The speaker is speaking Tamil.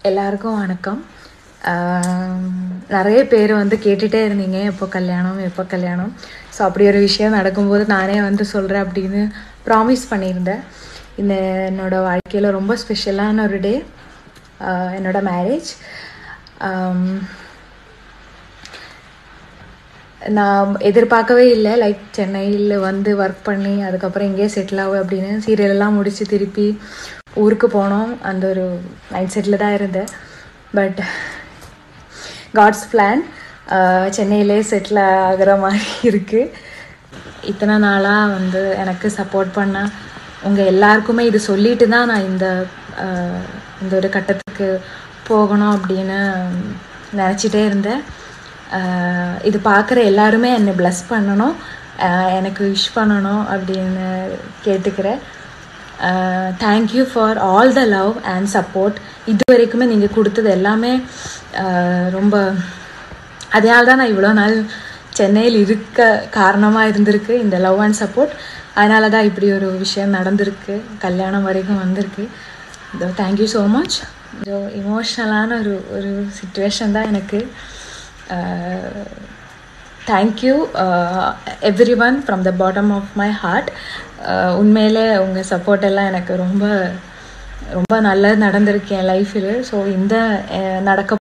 எல்லாருக்கும் வணக்கம் ஆம், நிறைய பேர் வந்து கேட்டுட்டே இருந்தீங்க எப்போ கல்யாணம் எப்போ கல்யாணம் ஸோ அப்படி ஒரு விஷயம் நடக்கும்போது நானே வந்து சொல்கிறேன் அப்படின்னு ப்ராமிஸ் பண்ணியிருந்தேன் இந்த என்னோட வாழ்க்கையில் ரொம்ப ஸ்பெஷலான ஒரு டே என்னோட மேரேஜ் நான் எதிர்பார்க்கவே இல்லை லைக் சென்னையில் வந்து ஒர்க் பண்ணி அதுக்கப்புறம் இங்கேயே செட்டில் ஆகும் அப்படின்னு serial எல்லாம் முடித்து திருப்பி ஊருக்கு போனோம் அந்த ஒரு மைண்ட் செட்டில் தான் இருந்தேன் பட் காட்ஸ் பிளான் சென்னையிலே செட்டில் ஆகிற மாதிரி இருக்குது இத்தனை நாளாக வந்து எனக்கு சப்போர்ட் பண்ண உங்கள் எல்லாருக்குமே இது சொல்லிட்டு தான் நான் இந்த ஆஹ், இந்த ஒரு கட்டத்துக்கு போகணும் அப்படின்னு நினச்சிட்டே இருந்தேன் ஆஹ், இது பார்க்குற எல்லாருமே என்னை ப்ளஸ் பண்ணணும் ஆஹ், எனக்கு விஷ் பண்ணணும் அப்படின்னு கேட்டுக்கிறேன் thank you for all the love and support இது வரைக்குமே நீங்கள் கொடுத்தது எல்லாமே ஆஹ், ரொம்ப அதனால தான் நான் இவ்வளோ நாள் சென்னையில் இருக்க காரணமாக இருந்திருக்கு இந்த லவ் அண்ட் சப்போர்ட் அதனால தான் இப்படி ஒரு விஷயம் நடந்திருக்கு கல்யாணம் வரைக்கும் வந்திருக்கு இதோ தேங்க்யூ ஸோ மச் இதோ இமோஷ்னலான ஒரு ஒரு சுச்சுவேஷன் தான் எனக்கு thank you everyone from the bottom of my heart உண்மையிலே உங்கள் சப்போர்ட் எல்லாம் எனக்கு ரொம்ப ரொம்ப நல்லது நடந்திருக்கு என் லைஃப்பில் ஸோ இந்த அஹ், நடக்க